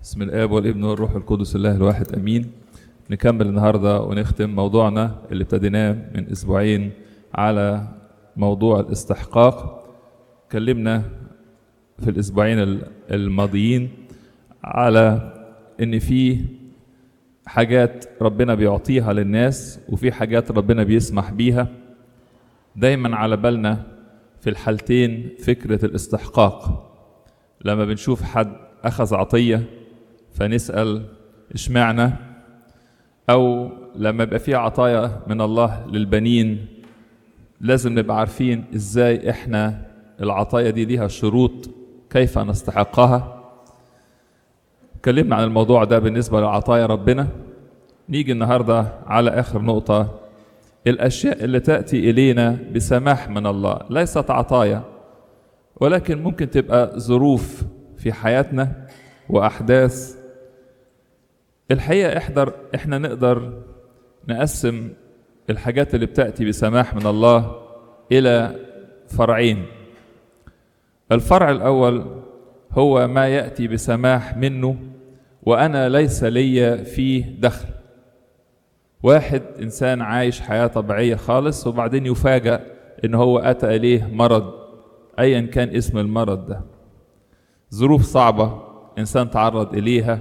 بسم الاب والابن والروح القدس الله الواحد امين نكمل النهارده ونختم موضوعنا اللي ابتديناه من اسبوعين على موضوع الاستحقاق اتكلمنا في الاسبوعين الماضيين على ان في حاجات ربنا بيعطيها للناس وفي حاجات ربنا بيسمح بيها دايما على بالنا في الحالتين فكرة الاستحقاق لما بنشوف حد أخذ عطية فنسأل اشمعنى أو لما يبقى في عطايا من الله للبنين لازم نبقى عارفين ازاي احنا العطايا دي ليها شروط كيف نستحقها اتكلمنا عن الموضوع ده بالنسبة لعطايا ربنا نيجي النهاردة على آخر نقطة الأشياء اللي تأتي إلينا بسماح من الله ليست عطايا ولكن ممكن تبقى ظروف في حياتنا وأحداث الحقيقة احضر احنا نقدر نقسم الحاجات اللي بتأتي بسماح من الله إلى فرعين الفرع الأول هو ما يأتي بسماح منه وأنا ليس لي فيه دخل واحد إنسان عايش حياة طبيعية خالص وبعدين يفاجأ إن هو أتى إليه مرض أيا كان اسم المرض ده ظروف صعبة إنسان تعرض إليها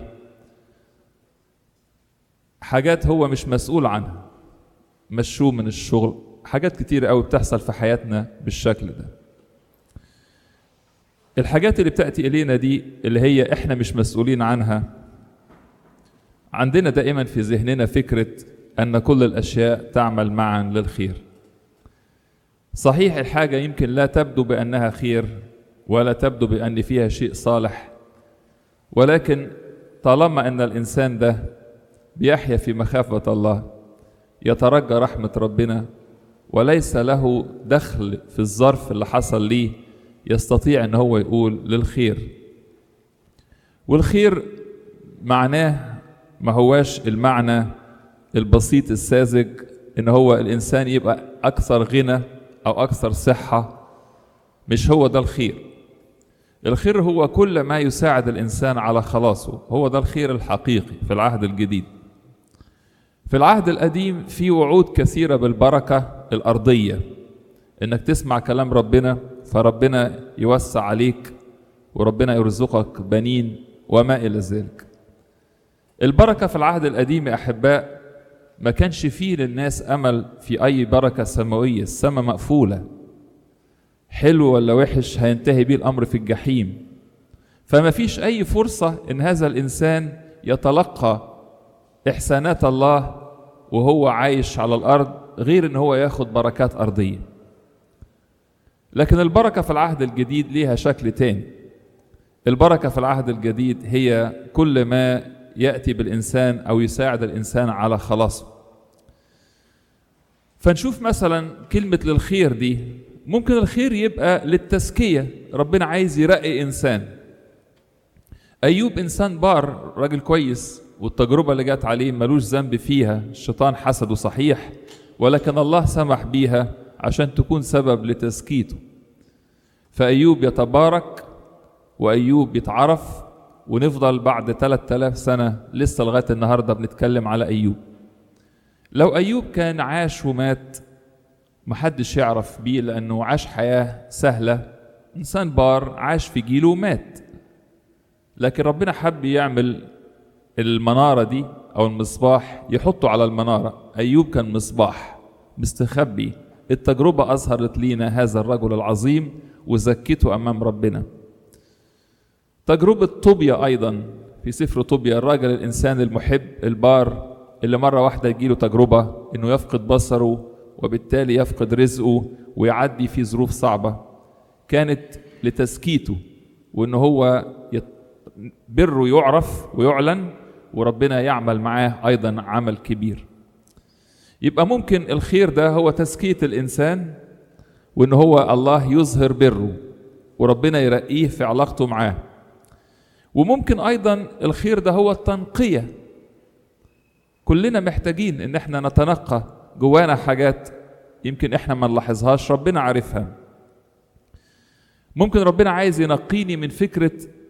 حاجات هو مش مسؤول عنها مشوه من الشغل حاجات كتير قوي بتحصل في حياتنا بالشكل ده الحاجات اللي بتأتي إلينا دي اللي هي إحنا مش مسؤولين عنها عندنا دائما في ذهننا فكرة أن كل الأشياء تعمل معا للخير صحيح الحاجة يمكن لا تبدو بأنها خير ولا تبدو بأن فيها شيء صالح ولكن طالما أن الإنسان ده بيحيا في مخافة الله يترجى رحمة ربنا وليس له دخل في الظرف اللي حصل ليه يستطيع ان هو يقول للخير والخير معناه ما هواش المعنى البسيط الساذج ان هو الانسان يبقى اكثر غنى او اكثر صحه مش هو ده الخير الخير هو كل ما يساعد الانسان على خلاصه هو ده الخير الحقيقي في العهد الجديد في العهد القديم في وعود كثيره بالبركه الارضيه انك تسمع كلام ربنا فربنا يوسع عليك وربنا يرزقك بنين وما الى ذلك البركه في العهد القديم يا احباء ما كانش فيه للناس امل في اي بركه سماويه السماء مقفوله حلو ولا وحش هينتهي بيه الامر في الجحيم فما فيش اي فرصه ان هذا الانسان يتلقى احسانات الله وهو عايش على الارض غير ان هو ياخد بركات ارضيه لكن البركه في العهد الجديد ليها شكل تاني البركه في العهد الجديد هي كل ما ياتي بالانسان او يساعد الانسان على خلاصه فنشوف مثلا كلمه للخير دي ممكن الخير يبقى للتزكيه ربنا عايز يرقي انسان ايوب انسان بار راجل كويس والتجربه اللي جت عليه ملوش ذنب فيها الشيطان حسده صحيح ولكن الله سمح بيها عشان تكون سبب لتزكيته فأيوب يتبارك وأيوب يتعرف ونفضل بعد 3000 سنة لسه لغاية النهاردة بنتكلم على أيوب لو أيوب كان عاش ومات محدش يعرف بيه لأنه عاش حياة سهلة إنسان بار عاش في جيله ومات لكن ربنا حب يعمل المنارة دي أو المصباح يحطه على المنارة أيوب كان مصباح مستخبي التجربة أظهرت لينا هذا الرجل العظيم وزكته أمام ربنا تجربة طوبيا أيضا في سفر طوبيا الراجل الإنسان المحب البار اللي مرة واحدة يجيله تجربة إنه يفقد بصره وبالتالي يفقد رزقه ويعدي في ظروف صعبة كانت لتزكيته وإن هو يت... بره يعرف ويعلن وربنا يعمل معاه أيضا عمل كبير يبقى ممكن الخير ده هو تزكية الإنسان وإن هو الله يظهر بره وربنا يرقيه في علاقته معاه وممكن أيضا الخير ده هو التنقية كلنا محتاجين إن احنا نتنقى جوانا حاجات يمكن احنا ما نلاحظهاش ربنا عارفها ممكن ربنا عايز ينقيني من فكرة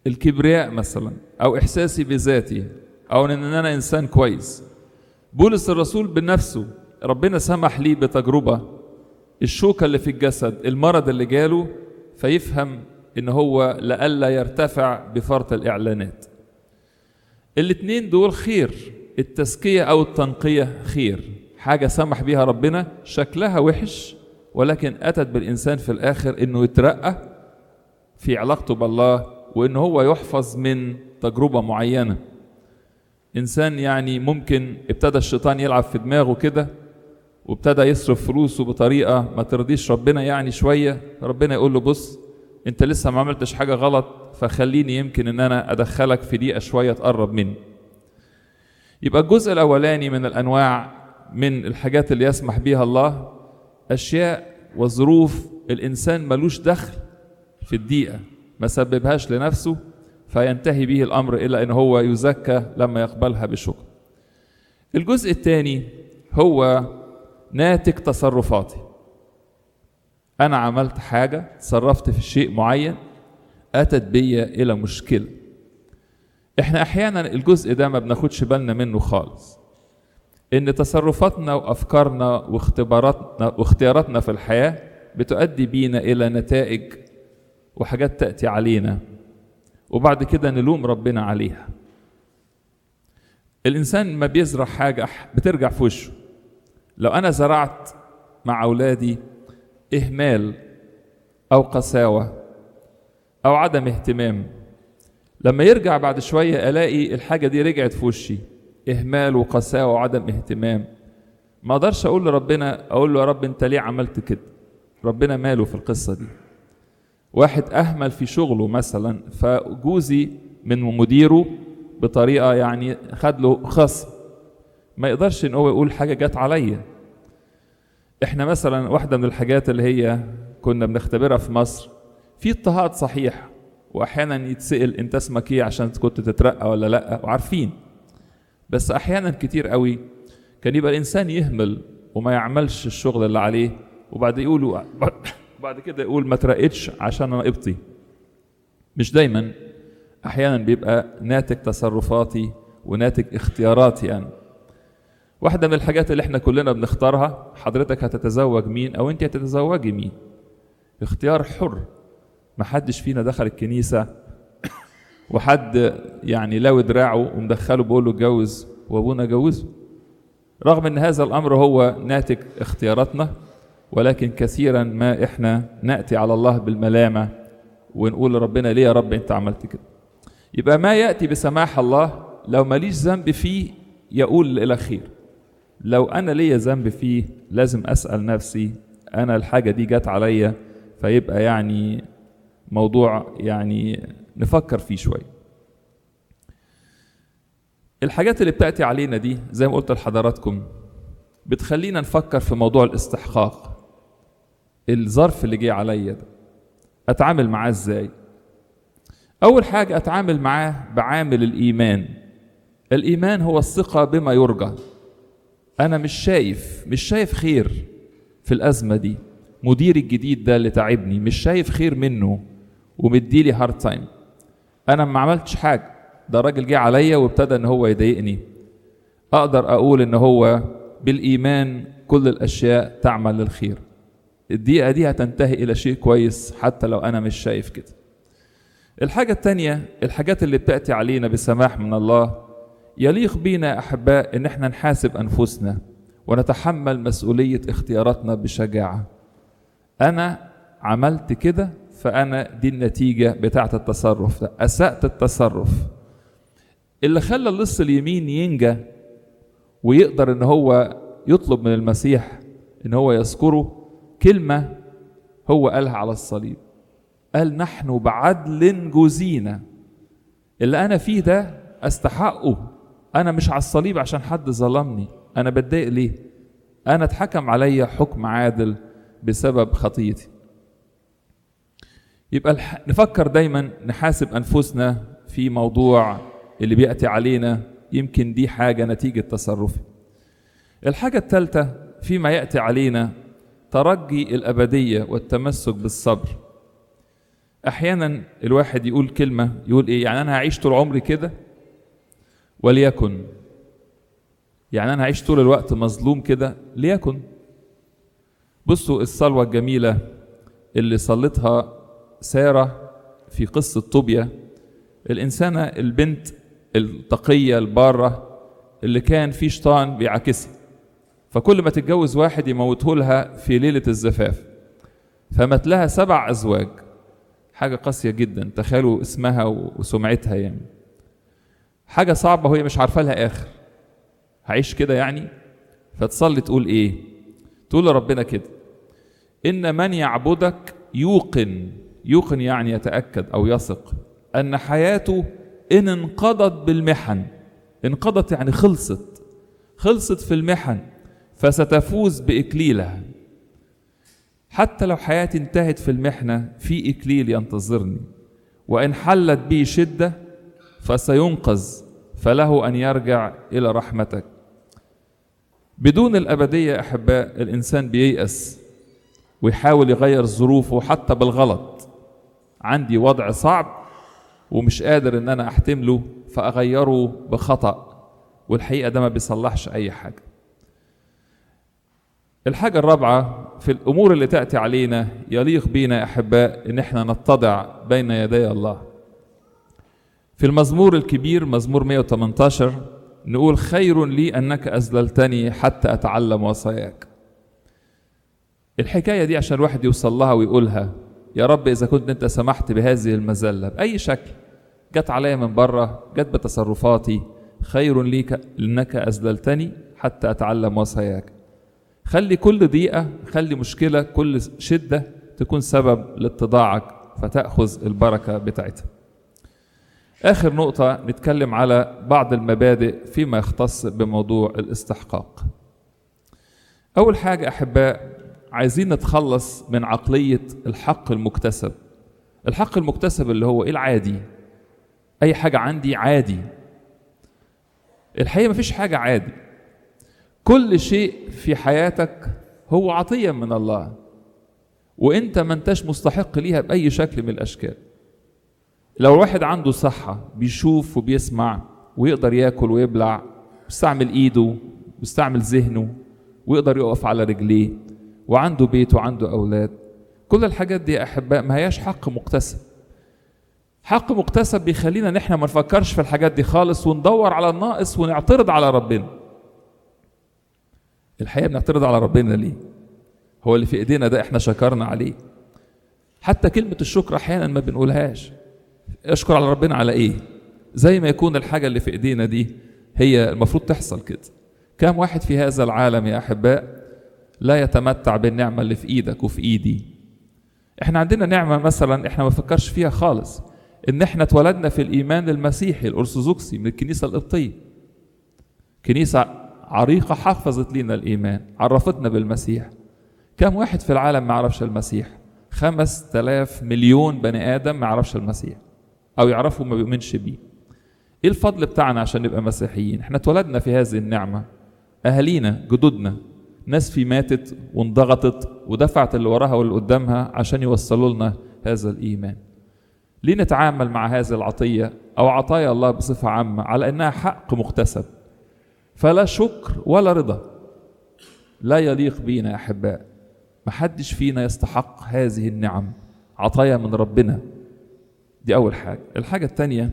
الكبرياء مثلا او احساسي بذاتي او ان انا انسان كويس بولس الرسول بنفسه ربنا سمح لي بتجربه الشوكه اللي في الجسد المرض اللي جاله فيفهم ان هو لئلا يرتفع بفرط الاعلانات الاتنين دول خير التزكيه او التنقيه خير حاجه سمح بيها ربنا شكلها وحش ولكن اتت بالانسان في الاخر انه يترقى في علاقته بالله وان هو يحفظ من تجربه معينه انسان يعني ممكن ابتدى الشيطان يلعب في دماغه كده وابتدى يصرف فلوسه بطريقه ما ترضيش ربنا يعني شويه ربنا يقول له بص انت لسه ما عملتش حاجه غلط فخليني يمكن ان انا ادخلك في دقيقه شويه تقرب مني يبقى الجزء الاولاني من الانواع من الحاجات اللي يسمح بها الله اشياء وظروف الانسان ملوش دخل في الدقيقه ما سببهاش لنفسه فينتهي به الامر الى ان هو يزكى لما يقبلها بشكر الجزء الثاني هو ناتج تصرفاتي انا عملت حاجه تصرفت في شيء معين اتت بيا الى مشكله احنا احيانا الجزء ده ما بناخدش بالنا منه خالص ان تصرفاتنا وافكارنا واختباراتنا واختياراتنا في الحياه بتؤدي بينا الى نتائج وحاجات تاتي علينا وبعد كده نلوم ربنا عليها الانسان ما بيزرع حاجه بترجع في وشه لو انا زرعت مع اولادي اهمال او قساوه او عدم اهتمام لما يرجع بعد شويه الاقي الحاجه دي رجعت في وشي اهمال وقساوه وعدم اهتمام ما اقدرش اقول لربنا اقول له يا رب انت ليه عملت كده ربنا ماله في القصه دي واحد اهمل في شغله مثلا فجوزي من مديره بطريقه يعني خد له خصم ما يقدرش ان هو يقول حاجه جت عليا احنا مثلا واحده من الحاجات اللي هي كنا بنختبرها في مصر في اضطهاد صحيح واحيانا يتسال انت اسمك ايه عشان كنت تترقى ولا لا وعارفين بس احيانا كتير قوي كان يبقى الانسان يهمل وما يعملش الشغل اللي عليه وبعد يقولوا بعد كده يقول ما ترقتش عشان انا قبطي مش دايما احيانا بيبقى ناتج تصرفاتي وناتج اختياراتي انا واحدة من الحاجات اللي احنا كلنا بنختارها حضرتك هتتزوج مين او انت هتتزوجي مين اختيار حر ما حدش فينا دخل الكنيسة وحد يعني لاوي دراعه ومدخله بيقول له اتجوز وابونا جوزه رغم ان هذا الامر هو ناتج اختياراتنا ولكن كثيرا ما احنا ناتي على الله بالملامه ونقول لربنا ليه يا رب انت عملت كده يبقى ما ياتي بسماح الله لو ماليش ذنب فيه يقول الى خير لو انا ليا ذنب فيه لازم اسال نفسي انا الحاجه دي جت عليا فيبقى يعني موضوع يعني نفكر فيه شويه الحاجات اللي بتاتي علينا دي زي ما قلت لحضراتكم بتخلينا نفكر في موضوع الاستحقاق الظرف اللي جه عليا ده اتعامل معاه ازاي اول حاجه اتعامل معاه بعامل الايمان الايمان هو الثقه بما يرجى انا مش شايف مش شايف خير في الازمه دي مديري الجديد ده اللي تعبني مش شايف خير منه ومديلي هارد تايم انا ما عملتش حاجه ده راجل جه عليا وابتدى ان هو يضايقني اقدر اقول ان هو بالايمان كل الاشياء تعمل للخير الدقيقه دي هتنتهي الى شيء كويس حتى لو انا مش شايف كده الحاجه التانية الحاجات اللي بتاتي علينا بسماح من الله يليق بينا احباء ان احنا نحاسب انفسنا ونتحمل مسؤوليه اختياراتنا بشجاعه انا عملت كده فانا دي النتيجه بتاعه التصرف ده اسات التصرف اللي خلى اللص اليمين ينجى ويقدر ان هو يطلب من المسيح ان هو يذكره كلمه هو قالها على الصليب قال نحن بعدل جزينا اللي انا فيه ده استحقه انا مش على الصليب عشان حد ظلمني انا بتضايق ليه انا اتحكم عليا حكم عادل بسبب خطيتي يبقى الح... نفكر دايما نحاسب انفسنا في موضوع اللي بياتي علينا يمكن دي حاجه نتيجه تصرفي الحاجه الثالثه فيما ياتي علينا ترجي الابديه والتمسك بالصبر احيانا الواحد يقول كلمه يقول ايه يعني انا هعيش طول عمري كده وليكن يعني انا هعيش طول الوقت مظلوم كده ليكن بصوا الصلوه الجميله اللي صلتها ساره في قصه طوبيا الانسانه البنت التقيه الباره اللي كان في شيطان بيعاكسها فكل ما تتجوز واحد يموته لها في ليله الزفاف فمات لها سبع ازواج حاجه قاسيه جدا تخيلوا اسمها وسمعتها يعني حاجه صعبه وهي مش عارفه لها اخر هعيش كده يعني فتصلي تقول ايه تقول لربنا كده ان من يعبدك يوقن يوقن يعني يتاكد او يثق ان حياته ان انقضت بالمحن انقضت يعني خلصت خلصت في المحن فستفوز باكليلها حتى لو حياتي انتهت في المحنه في اكليل ينتظرني وان حلت بي شده فسينقذ فله ان يرجع الى رحمتك بدون الابديه احباء الانسان بييأس ويحاول يغير ظروفه حتى بالغلط عندي وضع صعب ومش قادر ان انا احتمله فاغيره بخطأ والحقيقه ده ما بيصلحش اي حاجه الحاجه الرابعه في الامور اللي تاتي علينا يليق بينا يا احباء ان احنا نتضع بين يدي الله في المزمور الكبير مزمور 118 نقول خير لي انك اذللتني حتى اتعلم وصاياك الحكايه دي عشان الواحد يوصل لها ويقولها يا رب اذا كنت انت سمحت بهذه المذله باي شكل جت عليا من بره جت بتصرفاتي خير ليك انك اذللتني حتى اتعلم وصاياك خلي كل ضيقه خلي مشكله كل شده تكون سبب لاتضاعك فتاخذ البركه بتاعتها آخر نقطة نتكلم على بعض المبادئ فيما يختص بموضوع الاستحقاق. أول حاجة أحباء عايزين نتخلص من عقلية الحق المكتسب. الحق المكتسب اللي هو إيه العادي؟ أي حاجة عندي عادي. الحقيقة مفيش حاجة عادي. كل شيء في حياتك هو عطية من الله. وأنت ما أنتش مستحق ليها بأي شكل من الأشكال. لو الواحد عنده صحة بيشوف وبيسمع ويقدر ياكل ويبلع بيستعمل ايده بيستعمل ذهنه ويقدر يقف على رجليه وعنده بيت وعنده أولاد كل الحاجات دي يا أحباء ما هياش حق مكتسب حق مكتسب بيخلينا ان احنا ما نفكرش في الحاجات دي خالص وندور على الناقص ونعترض على ربنا الحقيقة بنعترض على ربنا ليه هو اللي في ايدينا ده احنا شكرنا عليه حتى كلمة الشكر احيانا ما بنقولهاش اشكر على ربنا على ايه زي ما يكون الحاجة اللي في ايدينا دي هي المفروض تحصل كده كم واحد في هذا العالم يا احباء لا يتمتع بالنعمة اللي في ايدك وفي ايدي احنا عندنا نعمة مثلا احنا ما فكرش فيها خالص ان احنا اتولدنا في الايمان المسيحي الارثوذكسي من الكنيسة القبطية كنيسة عريقة حفظت لنا الايمان عرفتنا بالمسيح كم واحد في العالم ما يعرفش المسيح خمس تلاف مليون بني ادم ما يعرفش المسيح او يعرفه ما بيؤمنش بيه ايه الفضل بتاعنا عشان نبقى مسيحيين احنا اتولدنا في هذه النعمه اهالينا جدودنا ناس في ماتت وانضغطت ودفعت اللي وراها واللي قدامها عشان يوصلوا لنا هذا الايمان ليه نتعامل مع هذه العطيه او عطايا الله بصفه عامه على انها حق مكتسب فلا شكر ولا رضا لا يليق بينا يا احباء محدش فينا يستحق هذه النعم عطايا من ربنا دي أول حاجة الحاجة الثانية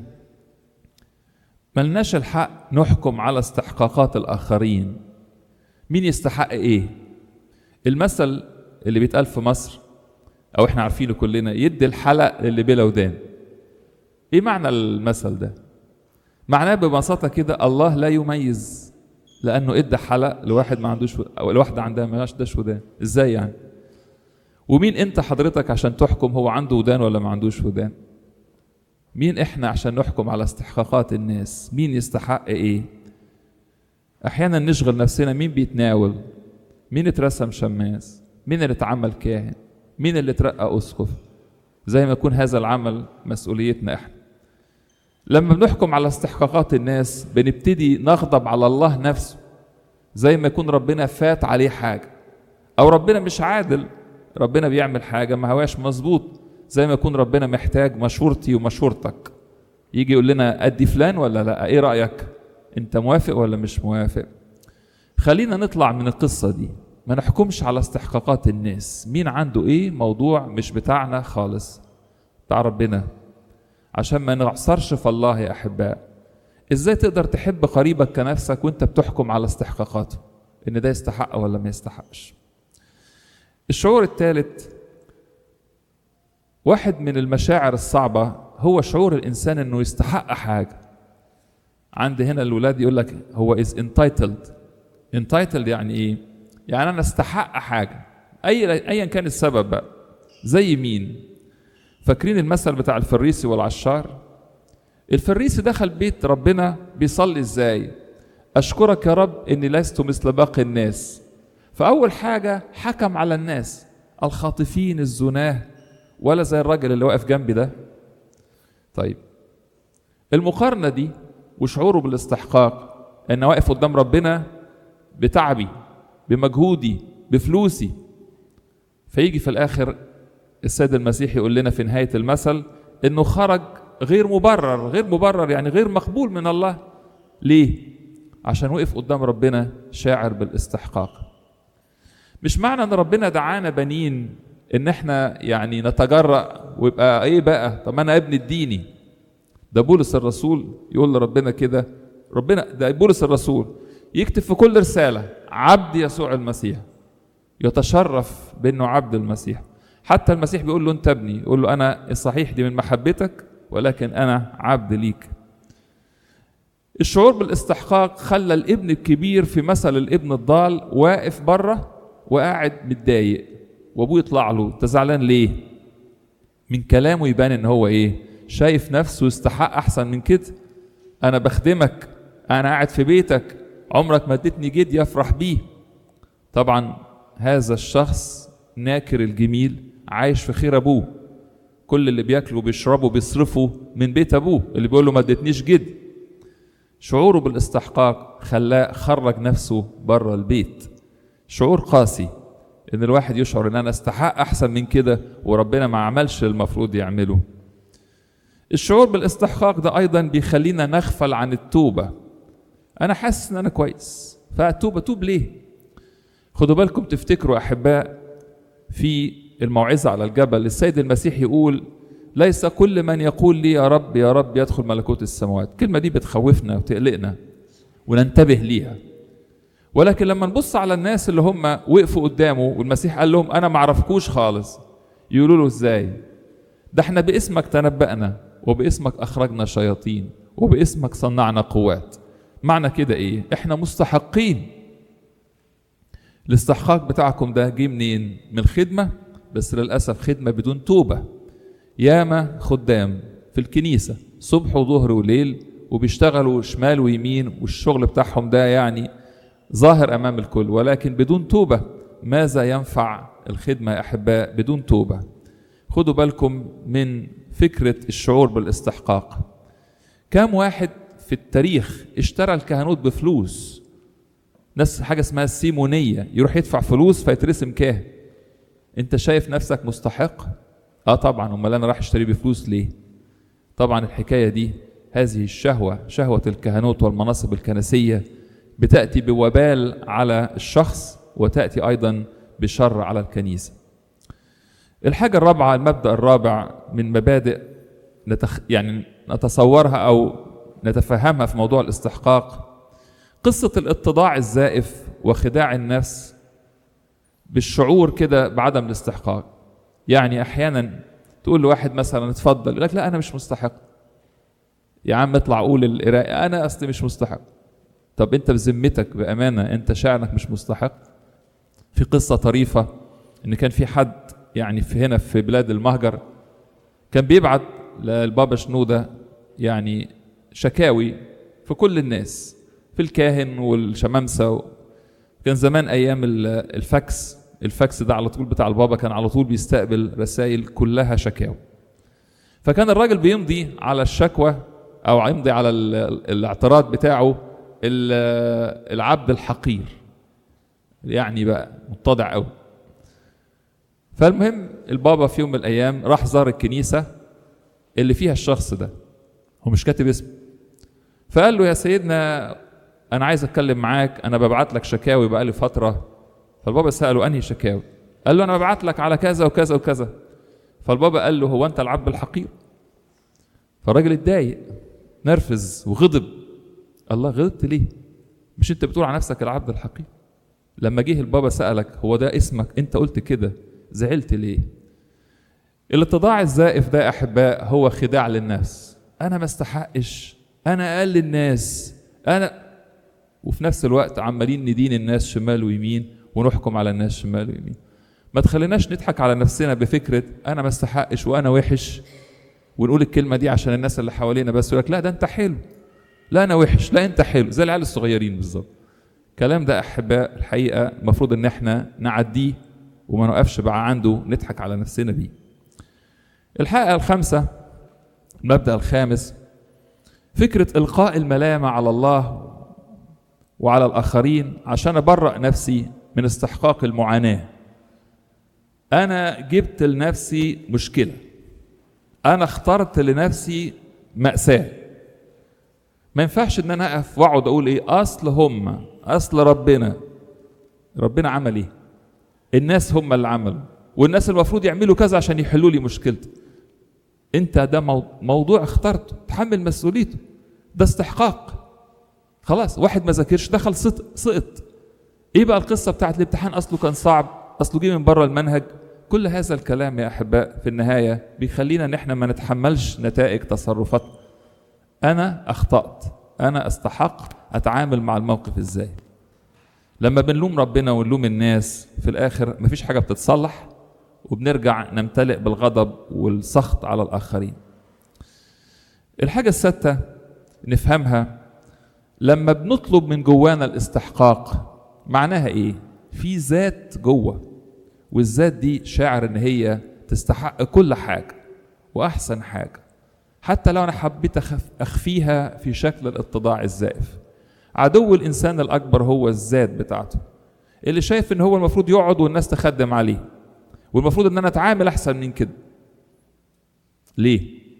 ملناش الحق نحكم على استحقاقات الآخرين مين يستحق إيه المثل اللي بيتقال في مصر أو إحنا عارفينه كلنا يدي الحلق للي بلا ودان إيه معنى المثل ده معناه ببساطة كده الله لا يميز لأنه إدى حلق لواحد ما عندوش أو لواحدة عندها ما عندهاش ودان إزاي يعني ومين أنت حضرتك عشان تحكم هو عنده ودان ولا ما عندوش ودان مين احنا عشان نحكم على استحقاقات الناس مين يستحق ايه احيانا نشغل نفسنا مين بيتناول مين اترسم شماس مين اللي اتعمل كاهن مين اللي اترقى اسقف زي ما يكون هذا العمل مسؤوليتنا احنا لما بنحكم على استحقاقات الناس بنبتدي نغضب على الله نفسه زي ما يكون ربنا فات عليه حاجه او ربنا مش عادل ربنا بيعمل حاجه ما هواش مظبوط زي ما يكون ربنا محتاج مشورتي ومشورتك يجي يقول لنا ادي فلان ولا لا ايه رايك انت موافق ولا مش موافق خلينا نطلع من القصه دي ما نحكمش على استحقاقات الناس مين عنده ايه موضوع مش بتاعنا خالص بتاع ربنا عشان ما نعصرش في الله يا احباء ازاي تقدر تحب قريبك كنفسك وانت بتحكم على استحقاقاته ان ده يستحق ولا ما يستحقش الشعور الثالث واحد من المشاعر الصعبة هو شعور الإنسان إنه يستحق حاجة عند هنا الولاد يقول لك هو is entitled entitled يعني إيه؟ يعني أنا استحق حاجة أي أيا كان السبب بقى زي مين؟ فاكرين المثل بتاع الفريسي والعشار؟ الفريسي دخل بيت ربنا بيصلي ازاي؟ أشكرك يا رب إني لست مثل باقي الناس فأول حاجة حكم على الناس الخاطفين الزناه ولا زي الراجل اللي واقف جنبي ده طيب المقارنة دي وشعوره بالاستحقاق أنا واقف قدام ربنا بتعبي بمجهودي بفلوسي فيجي في الآخر السيد المسيح يقول لنا في نهاية المثل إنه خرج غير مبرر غير مبرر يعني غير مقبول من الله ليه؟ عشان وقف قدام ربنا شاعر بالاستحقاق مش معنى ان ربنا دعانا بنين ان احنا يعني نتجرأ ويبقى ايه بقى طب انا ابن اديني ده بولس الرسول يقول لربنا كده ربنا ده بولس الرسول يكتب في كل رسالة عبد يسوع المسيح يتشرف بانه عبد المسيح حتى المسيح بيقول له انت ابني يقول له انا الصحيح دي من محبتك ولكن انا عبد ليك الشعور بالاستحقاق خلى الابن الكبير في مثل الابن الضال واقف بره وقاعد متضايق وابوه يطلع له انت زعلان ليه من كلامه يبان ان هو ايه شايف نفسه يستحق احسن من كده انا بخدمك انا قاعد في بيتك عمرك ما اديتني جد يفرح بيه طبعا هذا الشخص ناكر الجميل عايش في خير ابوه كل اللي بياكله وبيشربه بيصرفه من بيت ابوه اللي بيقول له ما اديتنيش جد شعوره بالاستحقاق خلاه خرج نفسه بره البيت شعور قاسي ان الواحد يشعر ان انا استحق احسن من كده وربنا ما عملش المفروض يعمله الشعور بالاستحقاق ده ايضا بيخلينا نغفل عن التوبه انا حاسس ان انا كويس فاتوب اتوب ليه خدوا بالكم تفتكروا احباء في الموعظه على الجبل السيد المسيح يقول ليس كل من يقول لي يا رب يا رب يدخل ملكوت السماوات الكلمه دي بتخوفنا وتقلقنا وننتبه ليها ولكن لما نبص على الناس اللي هم وقفوا قدامه والمسيح قال لهم انا ما اعرفكوش خالص يقولوا له ازاي ده احنا باسمك تنبأنا وباسمك اخرجنا شياطين وباسمك صنعنا قوات معنى كده ايه احنا مستحقين الاستحقاق بتاعكم ده جه منين من الخدمه بس للاسف خدمه بدون توبه ياما خدام في الكنيسه صبح وظهر وليل وبيشتغلوا شمال ويمين والشغل بتاعهم ده يعني ظاهر امام الكل ولكن بدون توبه ماذا ينفع الخدمه يا احباء بدون توبه خدوا بالكم من فكره الشعور بالاستحقاق كم واحد في التاريخ اشترى الكهنوت بفلوس ناس حاجه اسمها السيمونيه يروح يدفع فلوس فيترسم كاهن انت شايف نفسك مستحق اه طبعا امال انا راح اشتري بفلوس ليه طبعا الحكايه دي هذه الشهوه شهوه الكهنوت والمناصب الكنسيه بتاتي بوبال على الشخص وتاتي ايضا بشر على الكنيسه الحاجه الرابعه المبدا الرابع من مبادئ نتخ... يعني نتصورها او نتفهمها في موضوع الاستحقاق قصه الاتضاع الزائف وخداع النفس بالشعور كده بعدم الاستحقاق يعني احيانا تقول لواحد مثلا اتفضل يقول لك لا انا مش مستحق يا عم اطلع قول القراءة انا اصلي مش مستحق طب انت بذمتك بامانه انت شاعرك مش مستحق في قصه طريفه ان كان في حد يعني في هنا في بلاد المهجر كان بيبعت للبابا شنوده يعني شكاوي في كل الناس في الكاهن والشمامسه كان زمان ايام الفاكس الفاكس ده على طول بتاع البابا كان على طول بيستقبل رسائل كلها شكاوى فكان الراجل بيمضي على الشكوى او يمضي على الاعتراض بتاعه العبد الحقير يعني بقى متضع قوي فالمهم البابا في يوم من الايام راح زار الكنيسه اللي فيها الشخص ده هو مش كاتب اسمه فقال له يا سيدنا انا عايز اتكلم معاك انا ببعت لك شكاوي بقالي فتره فالبابا ساله انهي شكاوي قال له انا ببعت لك على كذا وكذا وكذا فالبابا قال له هو انت العبد الحقير فالراجل اتضايق نرفز وغضب الله غضبت ليه مش انت بتقول على نفسك العبد الحقير لما جه البابا سالك هو ده اسمك انت قلت كده زعلت ليه الاتضاع الزائف ده يا احباء هو خداع للنفس انا ما استحقش انا اقل الناس انا وفي نفس الوقت عمالين ندين الناس شمال ويمين ونحكم على الناس شمال ويمين ما تخليناش نضحك على نفسنا بفكره انا ما استحقش وانا وحش ونقول الكلمه دي عشان الناس اللي حوالينا بس يقول لك لا ده انت حلو لا انا وحش لا انت حلو زي العيال الصغيرين بالظبط الكلام ده احباء الحقيقه المفروض ان احنا نعديه وما نوقفش بقى عنده نضحك على نفسنا بيه الحقيقه الخامسه المبدا الخامس فكره القاء الملامه على الله وعلى الاخرين عشان ابرأ نفسي من استحقاق المعاناه انا جبت لنفسي مشكله انا اخترت لنفسي مأساة ما ينفعش ان انا اقف واقعد اقول ايه اصل هم اصل ربنا ربنا عمل ايه الناس هم اللي عملوا والناس المفروض يعملوا كذا عشان يحلوا لي مشكلتي انت ده موضوع اخترته تحمل مسؤوليته ده استحقاق خلاص واحد ما ذاكرش دخل سقط ايه بقى القصه بتاعت الامتحان اصله كان صعب اصله جه من بره المنهج كل هذا الكلام يا احباء في النهايه بيخلينا ان احنا ما نتحملش نتائج تصرفاتنا انا اخطات انا استحق اتعامل مع الموقف ازاي لما بنلوم ربنا ونلوم الناس في الاخر مفيش حاجه بتتصلح وبنرجع نمتلئ بالغضب والسخط على الاخرين الحاجه السادسه نفهمها لما بنطلب من جوانا الاستحقاق معناها ايه في ذات جوه والذات دي شاعر ان هي تستحق كل حاجه واحسن حاجه حتى لو انا حبيت أخف اخفيها في شكل الاتضاع الزائف عدو الانسان الاكبر هو الذات بتاعته اللي شايف ان هو المفروض يقعد والناس تخدم عليه والمفروض ان انا اتعامل احسن من كده ليه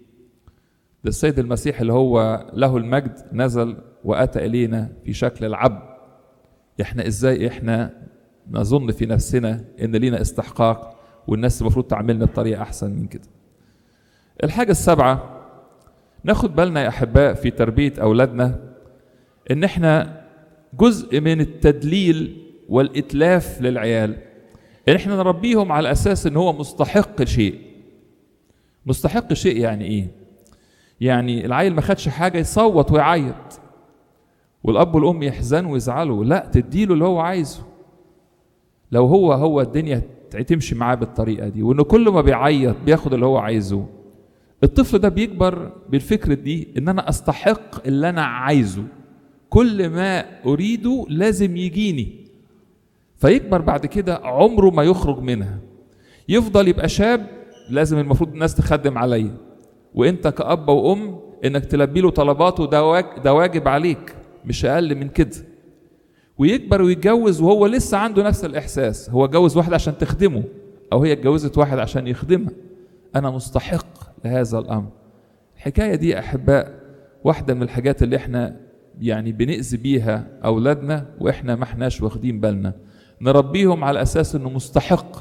ده السيد المسيح اللي هو له المجد نزل واتى الينا في شكل العبد احنا ازاي احنا نظن في نفسنا ان لينا استحقاق والناس المفروض تعاملنا بطريقه احسن من كده الحاجه السابعه ناخد بالنا يا احباء في تربيه اولادنا ان احنا جزء من التدليل والاتلاف للعيال ان احنا نربيهم على اساس ان هو مستحق شيء مستحق شيء يعني ايه يعني العيل ما خدش حاجه يصوت ويعيط والاب والام يحزنوا ويزعلوا لا تديله اللي هو عايزه لو هو هو الدنيا تمشي معاه بالطريقه دي وان كل ما بيعيط بياخد اللي هو عايزه الطفل ده بيكبر بالفكره دي ان انا استحق اللي انا عايزه كل ما اريده لازم يجيني فيكبر بعد كده عمره ما يخرج منها يفضل يبقى شاب لازم المفروض الناس تخدم عليا وانت كأب وأم انك تلبي له طلباته ده ده واجب عليك مش اقل من كده ويكبر ويتجوز وهو لسه عنده نفس الاحساس هو جوز واحد عشان تخدمه او هي اتجوزت واحد عشان يخدمها انا مستحق لهذا الامر الحكايه دي احباء واحده من الحاجات اللي احنا يعني بنأذي بيها اولادنا واحنا ما احناش واخدين بالنا نربيهم على اساس انه مستحق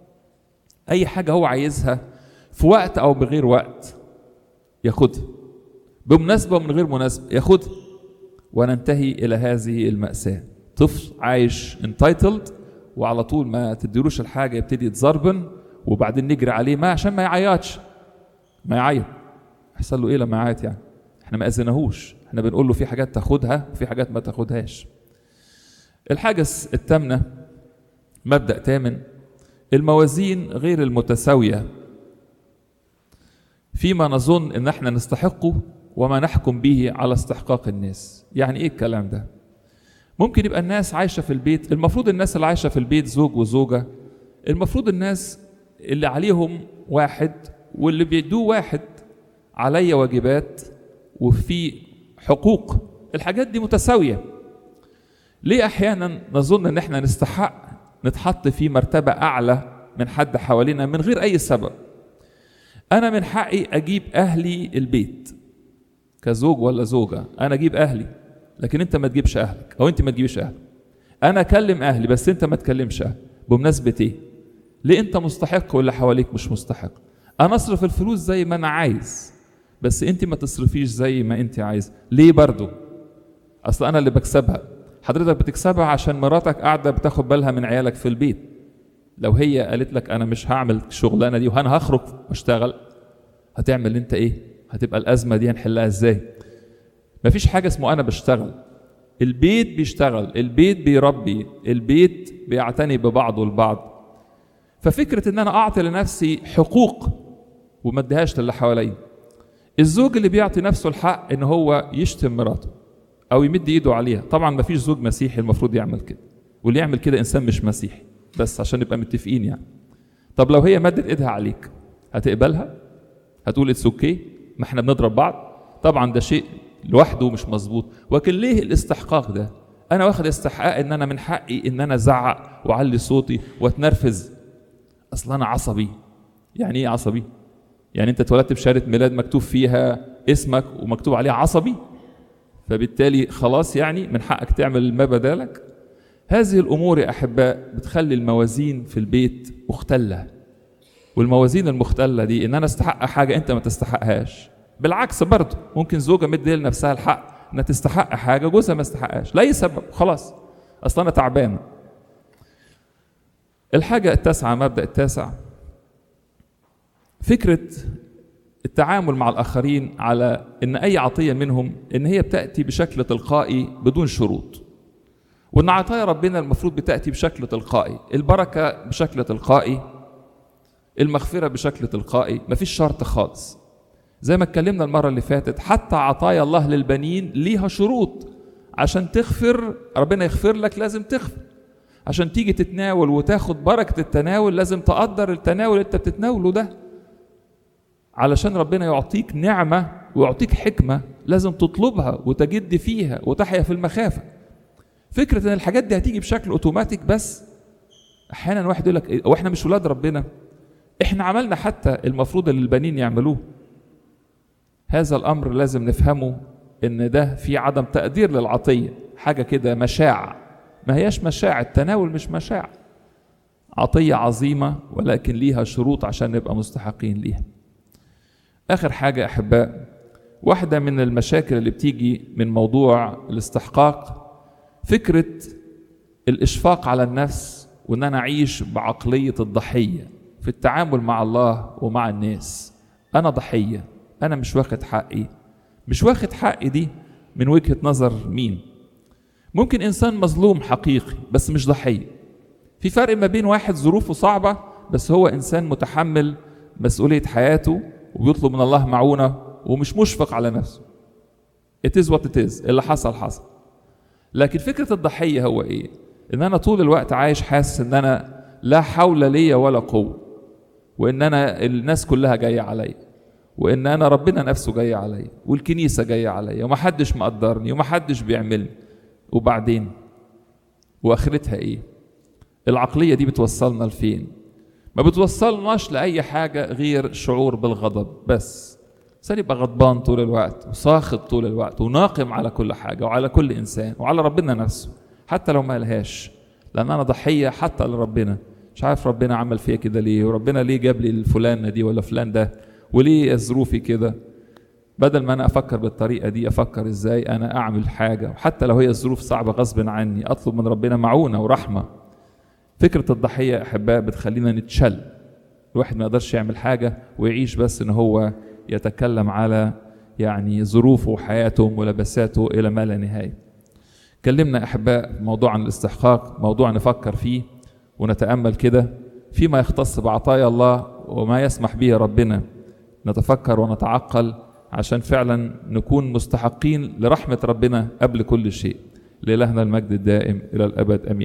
اي حاجه هو عايزها في وقت او بغير وقت ياخدها بمناسبه ومن غير مناسبه ياخدها وننتهي الى هذه الماساه طفل عايش انتايتلد وعلى طول ما تديلوش الحاجه يبتدي يتزربن وبعدين نجري عليه ما عشان ما يعيطش ما يعيط يحصل له ايه لما يعيط يعني احنا ما اذناهوش احنا بنقول له في حاجات تاخدها وفي حاجات ما تاخدهاش الحاجه الثامنه مبدا ثامن الموازين غير المتساويه فيما نظن ان احنا نستحقه وما نحكم به على استحقاق الناس يعني ايه الكلام ده ممكن يبقى الناس عايشه في البيت المفروض الناس اللي عايشه في البيت زوج وزوجه المفروض الناس اللي عليهم واحد واللي بيدوه واحد عليا واجبات وفي حقوق الحاجات دي متساويه ليه احيانا نظن ان احنا نستحق نتحط في مرتبه اعلى من حد حوالينا من غير اي سبب انا من حقي اجيب اهلي البيت كزوج ولا زوجه انا اجيب اهلي لكن انت ما تجيبش اهلك او انت ما تجيبش اهلك انا اكلم اهلي بس انت ما تكلمش اهلي بمناسبه ايه ليه انت مستحق واللي حواليك مش مستحق انا اصرف الفلوس زي ما انا عايز بس انت ما تصرفيش زي ما انت عايز ليه برضو اصل انا اللي بكسبها حضرتك بتكسبها عشان مراتك قاعده بتاخد بالها من عيالك في البيت لو هي قالت لك انا مش هعمل الشغلانه دي وانا هخرج واشتغل هتعمل انت ايه هتبقى الازمه دي هنحلها ازاي مفيش حاجه اسمه انا بشتغل البيت بيشتغل البيت بيربي البيت بيعتني ببعضه البعض ففكره ان انا اعطي لنفسي حقوق وما اديهاش للي حواليا الزوج اللي بيعطي نفسه الحق ان هو يشتم مراته او يمد ايده عليها طبعا ما فيش زوج مسيحي المفروض يعمل كده واللي يعمل كده انسان مش مسيحي بس عشان نبقى متفقين يعني طب لو هي مدت ايدها عليك هتقبلها هتقول اتس اوكي ما احنا بنضرب بعض طبعا ده شيء لوحده مش مظبوط ولكن ليه الاستحقاق ده انا واخد استحقاق ان انا من حقي ان انا ازعق واعلي صوتي واتنرفز اصل انا عصبي يعني ايه عصبي يعني انت اتولدت بشهاده ميلاد مكتوب فيها اسمك ومكتوب عليها عصبي فبالتالي خلاص يعني من حقك تعمل ما بدالك هذه الامور يا احباء بتخلي الموازين في البيت مختله والموازين المختله دي ان انا استحق حاجه انت ما تستحقهاش بالعكس برضه ممكن زوجه مدي لنفسها الحق انها تستحق حاجه جوزها ما استحقهاش لاي سبب خلاص اصل انا تعبانه الحاجه التاسعه مبدا التاسع فكره التعامل مع الاخرين على ان اي عطيه منهم ان هي بتاتي بشكل تلقائي بدون شروط وان عطايا ربنا المفروض بتاتي بشكل تلقائي البركه بشكل تلقائي المغفره بشكل تلقائي مفيش شرط خالص زي ما اتكلمنا المره اللي فاتت حتى عطايا الله للبنين ليها شروط عشان تغفر ربنا يغفر لك لازم تغفر عشان تيجي تتناول وتاخد بركه التناول لازم تقدر التناول اللي انت بتتناوله ده علشان ربنا يعطيك نعمه ويعطيك حكمه لازم تطلبها وتجد فيها وتحيا في المخافه فكره ان الحاجات دي هتيجي بشكل اوتوماتيك بس احيانا واحد يقول لك إيه، هو احنا مش ولاد ربنا احنا عملنا حتى المفروض اللي البنين يعملوه هذا الامر لازم نفهمه ان ده في عدم تقدير للعطيه حاجه كده مشاع ما هياش مشاع التناول مش مشاع عطيه عظيمه ولكن ليها شروط عشان نبقى مستحقين ليها اخر حاجه يا احباء واحده من المشاكل اللي بتيجي من موضوع الاستحقاق فكره الاشفاق على النفس وان انا اعيش بعقليه الضحيه في التعامل مع الله ومع الناس انا ضحيه انا مش واخد حقي مش واخد حقي دي من وجهه نظر مين ممكن انسان مظلوم حقيقي بس مش ضحيه في فرق ما بين واحد ظروفه صعبه بس هو انسان متحمل مسؤوليه حياته وبيطلب من الله معونه ومش مشفق على نفسه it is what it is اللي حصل حصل لكن فكره الضحيه هو ايه ان انا طول الوقت عايش حاسس ان انا لا حول لي ولا قوه وان انا الناس كلها جايه عليا وان انا ربنا نفسه جاي عليا والكنيسه جايه عليا ومحدش مقدرني ومحدش بيعملني وبعدين واخرتها ايه العقليه دي بتوصلنا لفين ما بتوصلناش لاي حاجه غير شعور بالغضب بس انسان يبقى غضبان طول الوقت وساخط طول الوقت وناقم على كل حاجه وعلى كل انسان وعلى ربنا نفسه حتى لو ما لهاش لان انا ضحيه حتى لربنا مش عارف ربنا عمل فيا كده ليه وربنا ليه جاب لي الفلانه دي ولا فلان ده وليه ظروفي كده بدل ما انا افكر بالطريقه دي افكر ازاي انا اعمل حاجه وحتى لو هي الظروف صعبه غصب عني اطلب من ربنا معونه ورحمه فكره الضحيه يا احباء بتخلينا نتشل الواحد ما يقدرش يعمل حاجه ويعيش بس ان هو يتكلم على يعني ظروفه وحياته وملابساته الى ما لا نهايه كلمنا احباء موضوع عن الاستحقاق موضوع نفكر فيه ونتامل كده فيما يختص بعطايا الله وما يسمح به ربنا نتفكر ونتعقل عشان فعلا نكون مستحقين لرحمه ربنا قبل كل شيء لإلهنا المجد الدائم إلى الأبد أمين